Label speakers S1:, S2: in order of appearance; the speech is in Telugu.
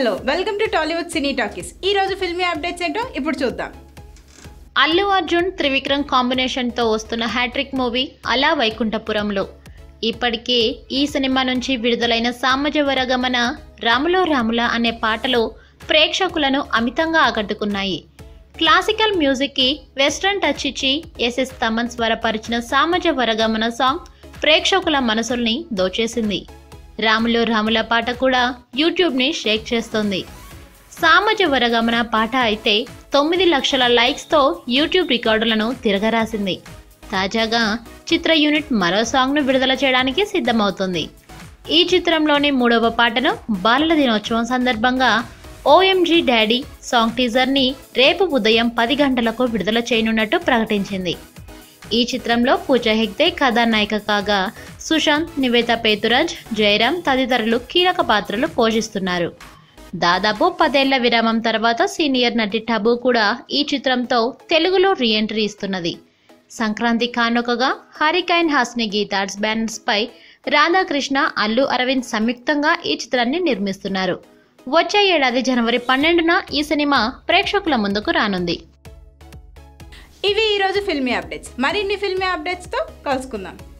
S1: hello welcome to Tollywood cine talkies ఈ రోజు ఫిల్మీ అప్డేట్స్ ఏంటో ఇప్పుడు చూద్దాం
S2: అల్లు అర్జున్ త్రివిక్రమ్ కాంబినేషన్తో వస్తున్న హ్యాట్రిక్ మూవీ అలా వైకుంఠపురంలో ఇప్పటికే ఈ సినిమా నుంచి విడుదలైన సామజవరగమన రాములో రాముల అనే పాటలు ప్రేక్షకులను అమితంగా ఆకట్టుకున్నాయి క్లాసికల్ మ్యూజిక్కి వెస్ట్రన్ టచ్ ఇచ్చి ఎస్ఎస్ తమన్ స్వరపరిచిన సామజ వరగమన సాంగ్ ప్రేక్షకుల మనసుల్ని దోచేసింది రాములో రాముల పాట కూడా యూట్యూబ్ని షేక్ చేస్తోంది సామజ వరగమన పాట అయితే తొమ్మిది లక్షల లైక్స్తో యూట్యూబ్ రికార్డులను తిరగరాసింది తాజాగా చిత్ర యూనిట్ మరో సాంగ్ను విడుదల చేయడానికి సిద్ధమవుతుంది ఈ చిత్రంలోని మూడవ పాటను బాలల దినోత్సవం సందర్భంగా ఓఎంజీ డాడీ సాంగ్ టీజర్ని రేపు ఉదయం పది గంటలకు విడుదల చేయనున్నట్టు ప్రకటించింది ఈ చిత్రంలో పూజా హెగ్దే కథానాయిక కాగా సుశాంత్ నివేత పేతురాజ్ జయరాం తదితరులు కీలక పాత్రలు పోషిస్తున్నారు దాదాపు పదేళ్ల విరామం తర్వాత సీనియర్ నటి టబు కూడా ఈ చిత్రంతో తెలుగులో రీఎంట్రీ ఇస్తున్నది సంక్రాంతి కానుకగా హరికైన్ హాస్ని గీతార్ట్స్ బ్యానర్స్ పై రాధాకృష్ణ అల్లు అరవింద్ సంయుక్తంగా ఈ చిత్రాన్ని నిర్మిస్తున్నారు వచ్చే ఏడాది జనవరి పన్నెండున ఈ సినిమా ప్రేక్షకుల ముందుకు రానుంది
S1: ఇవి ఈ రోజు ఫిల్మీ అప్డేట్స్ మరిన్ని ఫిల్మీ అప్డేట్స్తో కలుసుకుందాం